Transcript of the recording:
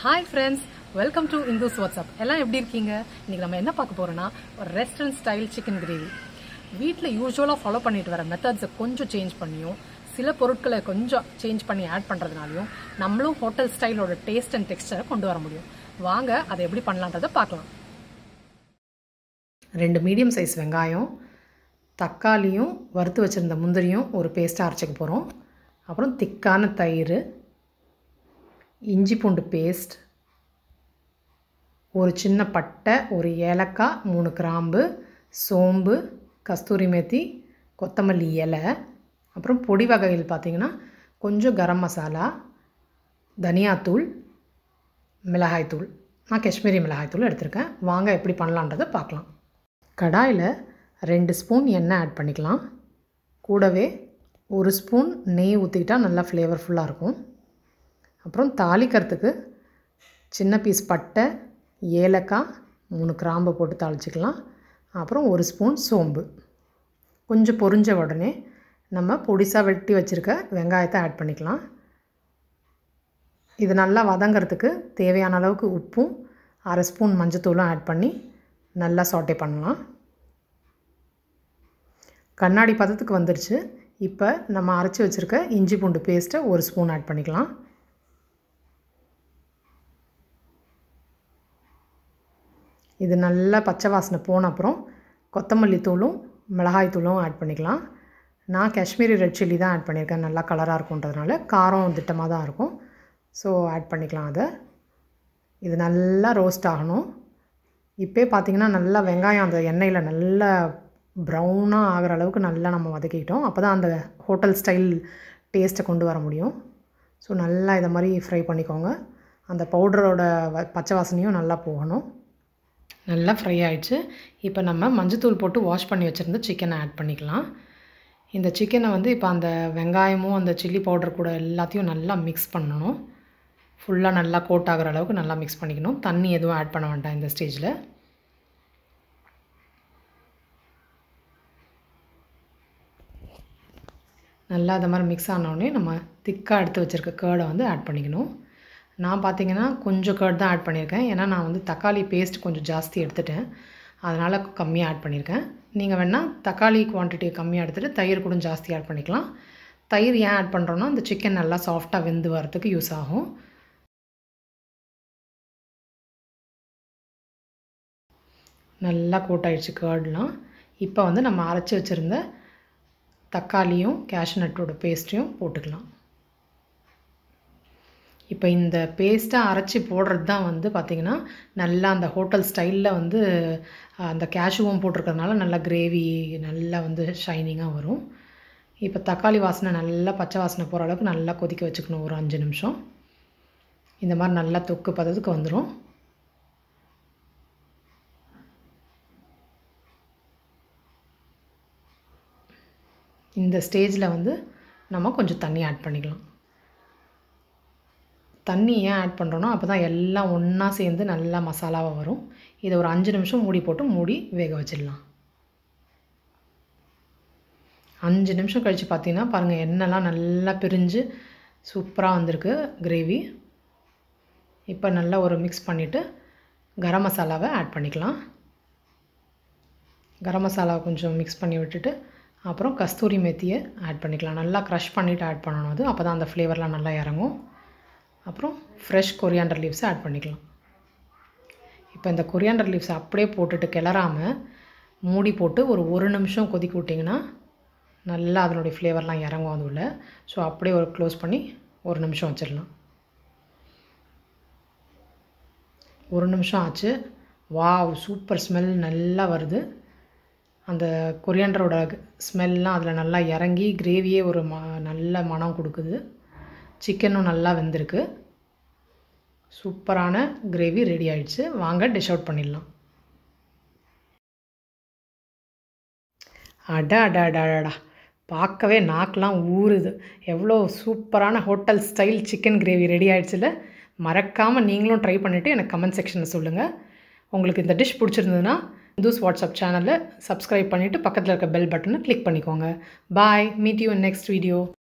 hi friends welcome to Indhu's WhatsApp எல்லாம் எப்படி இருக்கீங்க இன்னைக்கு நம்ம என்ன பார்க்க போறோம்னா ஒரு ரெஸ்டாரண்ட் ஸ்டைல் சிக்கன் கிரேவி வீட்டில் யூஸ்வலாக ஃபாலோ பண்ணிட்டு வர மெத்தட்ஸை கொஞ்சம் சேஞ்ச் பண்ணியும் சில பொருட்களை கொஞ்சம் சேஞ்ச் பண்ணி ஆட் பண்ணுறதுனாலையும் நம்மளும் ஹோட்டல் ஸ்டைலோட டேஸ்ட் அண்ட் டெக்ஸ்டரை கொண்டு வர முடியும் வாங்க அதை எப்படி பண்ணலான்றதை பார்க்கலாம் ரெண்டு மீடியம் சைஸ் வெங்காயம் தக்காளியும் வறுத்து வச்சுருந்த முந்திரியும் ஒரு பேஸ்ட்டாக அரைச்சிக்க போகிறோம் அப்புறம் திக்கான தயிர் இஞ்சி பூண்டு பேஸ்ட் ஒரு சின்ன பட்டை ஒரு ஏலக்காய் மூணு கிராம்பு சோம்பு கஸ்தூரி மேத்தி கொத்தமல்லி இலை அப்புறம் பொடி வகைகள் பார்த்திங்கன்னா கொஞ்சம் கரம் மசாலா தனியாத்தூள் மிளகாய்த்தூள் நான் காஷ்மீரி மிளகாய்த்தூள் எடுத்திருக்கேன் வாங்க எப்படி பண்ணலான்றதை பார்க்கலாம் கடாயில் ரெண்டு ஸ்பூன் எண்ணெய் ஆட் பண்ணிக்கலாம் கூடவே ஒரு ஸ்பூன் நெய் ஊற்றிக்கிட்டால் நல்லா ஃப்ளேவர்ஃபுல்லாக இருக்கும் அப்புறம் தாளிக்கிறதுக்கு சின்ன பீஸ் பட்டை ஏலக்காய் மூணு கிராம்பு போட்டு தாளிச்சிக்கலாம் அப்புறம் ஒரு ஸ்பூன் சோம்பு கொஞ்சம் பொரிஞ்ச உடனே நம்ம பொடிசாக வெட்டி வச்சுருக்க வெங்காயத்தை ஆட் பண்ணிக்கலாம் இது நல்லா வதங்கிறதுக்கு தேவையான அளவுக்கு உப்பும் அரை ஸ்பூன் மஞ்சத்தூளும் ஆட் பண்ணி நல்லா சாட்டே பண்ணலாம் கண்ணாடி பதத்துக்கு வந்துருச்சு இப்போ நம்ம அரைச்சி வச்சுருக்க இஞ்சி பூண்டு பேஸ்ட்டை ஒரு ஸ்பூன் ஆட் பண்ணிக்கலாம் இது நல்லா பச்சை வாசனை போன அப்புறம் கொத்தமல்லி தூளும் மிளகாய் தூளும் ஆட் பண்ணிக்கலாம் நான் காஷ்மீரி ரெட் சில்லி தான் ஆட் பண்ணியிருக்கேன் நல்லா கலராக இருக்குன்றதுனால காரம் திட்டமாக தான் இருக்கும் ஸோ ஆட் பண்ணிக்கலாம் அதை இது நல்லா ரோஸ்ட் ஆகணும் இப்போ பார்த்தீங்கன்னா நல்லா வெங்காயம் அந்த எண்ணெயில் நல்லா ப்ரௌனாக ஆகிற அளவுக்கு நல்லா நம்ம வதக்கிக்கிட்டோம் அப்போ தான் அந்த ஹோட்டல் ஸ்டைல் டேஸ்ட்டை கொண்டு வர முடியும் ஸோ நல்லா இதை மாதிரி ஃப்ரை பண்ணிக்கோங்க அந்த பவுடரோட வ பச்சை வாசனையும் நல்லா போகணும் நல்லா ஃப்ரை ஆகிடுச்சு இப்போ நம்ம மஞ்சத்தூள் போட்டு வாஷ் பண்ணி வச்சுருந்த சிக்கனை ஆட் பண்ணிக்கலாம் இந்த சிக்கனை வந்து இப்போ அந்த வெங்காயமும் அந்த சில்லி பவுடர் கூட எல்லாத்தையும் நல்லா மிக்ஸ் பண்ணணும் ஃபுல்லாக நல்லா கோட் ஆகிற அளவுக்கு நல்லா மிக்ஸ் பண்ணிக்கணும் தண்ணி எதுவும் ஆட் பண்ண வேண்டாம் இந்த ஸ்டேஜில் நல்லா அது மாதிரி மிக்ஸ் ஆனோடனே நம்ம திக்காக எடுத்து வச்சுருக்க கேர்டை வந்து ஆட் பண்ணிக்கணும் நான் பார்த்தீங்கன்னா கொஞ்சம் கேர்ட் தான் ஆட் பண்ணியிருக்கேன் ஏன்னா நான் வந்து தக்காளி பேஸ்ட் கொஞ்சம் ஜாஸ்தி எடுத்துட்டேன் அதனால் கம்மியாக ஆட் பண்ணியிருக்கேன் நீங்கள் வேணால் தக்காளி குவான்டிட்டி கம்மியாக எடுத்துகிட்டு தயிர் கூட ஜாஸ்தி ஆட் பண்ணிக்கலாம் தயிர் ஏன் ஆட் பண்ணுறோன்னா அந்த சிக்கன் நல்லா சாஃப்டாக வெந்து வரதுக்கு யூஸ் ஆகும் நல்லா கோட்டாயிடுச்சு கேர்ட்லாம் இப்போ வந்து நம்ம அரைச்சி வச்சுருந்த தக்காளியும் கேஷ்நட்டோட பேஸ்ட்டையும் போட்டுக்கலாம் இப்போ இந்த பேஸ்ட்டாக அரைச்சி போடுறது தான் வந்து பார்த்திங்கன்னா நல்லா அந்த ஹோட்டல் ஸ்டைலில் வந்து அந்த கேஷுவும் போட்டிருக்கிறதுனால நல்லா கிரேவி நல்லா வந்து ஷைனிங்காக வரும் இப்போ தக்காளி வாசனை நல்லா பச்சை வாசனை போகிற அளவுக்கு நல்லா கொதிக்க வச்சுக்கணும் ஒரு அஞ்சு நிமிஷம் இந்த மாதிரி நல்லா தொக்கு பதத்துக்கு வந்துடும் இந்த ஸ்டேஜில் வந்து நம்ம கொஞ்சம் தண்ணி ஆட் பண்ணிக்கலாம் தண்ணி ஏன் ஆட் பண்ணுறோன்னா அப்போ தான் எல்லாம் ஒன்றா சேர்ந்து நல்லா மசாலாவாக வரும் இதை ஒரு அஞ்சு நிமிஷம் மூடி போட்டு மூடி வேக வச்சிடலாம் அஞ்சு நிமிஷம் கழித்து பார்த்தீங்கன்னா பாருங்கள் எண்ணெய்லாம் நல்லா பிரிஞ்சு சூப்பராக வந்திருக்கு கிரேவி இப்போ நல்லா ஒரு மிக்ஸ் பண்ணிவிட்டு கரம் மசாலாவை ஆட் பண்ணிக்கலாம் கரம் மசாலாவை கொஞ்சம் மிக்ஸ் பண்ணி விட்டுட்டு அப்புறம் கஸ்தூரி மெத்தியை ஆட் பண்ணிக்கலாம் நல்லா க்ரஷ் பண்ணிவிட்டு ஆட் பண்ணணும் அது அப்போ தான் அந்த ஃப்ளேவர்லாம் நல்லா இறங்கும் அப்புறம் ஃப்ரெஷ் கொரியாண்டர் லீவ்ஸை ஆட் பண்ணிக்கலாம் இப்போ இந்த கொரியாண்டர் லீவ்ஸை அப்படியே போட்டுட்டு கிளறாமல் மூடி போட்டு ஒரு ஒரு நிமிஷம் கொதிக்க விட்டிங்கன்னா நல்லா அதனுடைய ஃப்ளேவர்லாம் இறங்கும் அது உள்ள ஸோ அப்படியே ஒரு க்ளோஸ் பண்ணி ஒரு நிமிஷம் வச்சிடலாம் ஒரு நிமிஷம் ஆச்சு வாவ் சூப்பர் ஸ்மெல் நல்லா வருது அந்த கொரியாண்டரோட ஸ்மெல்லாம் அதில் நல்லா இறங்கி கிரேவியே ஒரு ம நல்ல மனம் கொடுக்குது சிக்கனும் நல்லா வெந்திருக்கு சூப்பரான கிரேவி ரெடி ஆயிடுச்சு வாங்க டிஷ் அவுட் பண்ணிடலாம் அடா அடா அடா அடா பார்க்கவே நாக்கெலாம் ஊறுது எவ்வளோ சூப்பரான hotel style chicken gravy ready ஆயிடுச்சுல மறக்காமல் நீங்களும் ட்ரை பண்ணிவிட்டு எனக்கு கமெண்ட் செக்ஷனில் சொல்லுங்கள் உங்களுக்கு இந்த டிஷ் பிடிச்சிருந்ததுன்னா இந்துஸ் வாட்ஸ்அப் சேனலில் சப்ஸ்கிரைப் பண்ணிவிட்டு பக்கத்தில் இருக்க பெல் பட்டனை கிளிக் பண்ணிக்கோங்க bye meet you next video